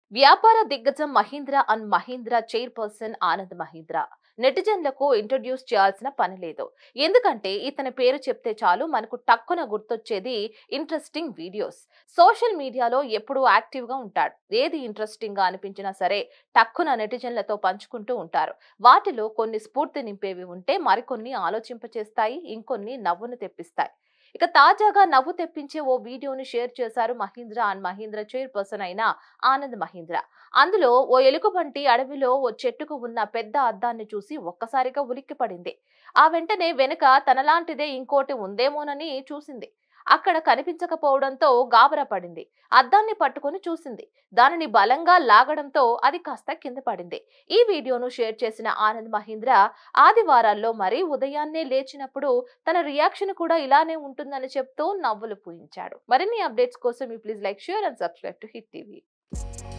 వ్యాపార దిగ్గజం Mahindra and Mahindra chairperson Anand Mahindra నెటిజన్లకు ఇంట్రడ్యూస్ చేయాల్సిన పని లేదు ఎందుకంటే ఇతని పేరు చెప్తే చాలు మనకు టక్కున గుర్తొచ్చేది ఇంట్రెస్టింగ్ వీడియోస్ సోషల్ మీడియాలో ఎప్పుడూ యాక్టివ్ గా ఉంటాడు ఏది ఇంట్రెస్టింగ్ గా అనిపించినా సరే టక్కున నెటిజన్లతో పంచుకుంటూ ఉంటారు వాటిలో కొన్ని స్ఫూర్తి నింపేవి ఉంటే మరికొన్ని ఆలోచింపచేస్తాయి ఇంకొన్ని నవ్వును తెప్పిస్తాయి ఇక తాజాగా నవ్వు తెప్పించే ఓ వీడియోని షేర్ చేశారు మహీంద్ర అండ్ మహీంద్ర చైర్పర్సన్ అయిన ఆనంద్ మహీంద్ర అందులో ఓ ఎలుగుబంటి అడవిలో ఓ చెట్టుకు ఉన్న పెద్ద అద్దాన్ని చూసి ఒక్కసారిగా ఉలిక్కిపడింది ఆ వెంటనే వెనుక తనలాంటిదే ఇంకోటి ఉందేమోనని చూసింది అక్కడ కనిపించకపోవడంతో గాబరా పడింది అద్దాన్ని పట్టుకొని చూసింది దానిని బలంగా లాగడంతో అది కాస్త కింద పడింది ఈ వీడియోను షేర్ చేసిన ఆనంద్ మహీంద్ర ఆదివారాల్లో మరీ ఉదయాన్నే లేచినప్పుడు తన రియాక్షన్ కూడా ఇలానే ఉంటుందని చెప్తూ నవ్వులు పూయించాడు మరిన్ని అప్డేట్స్ కోసం please like share and subscribe to hit TV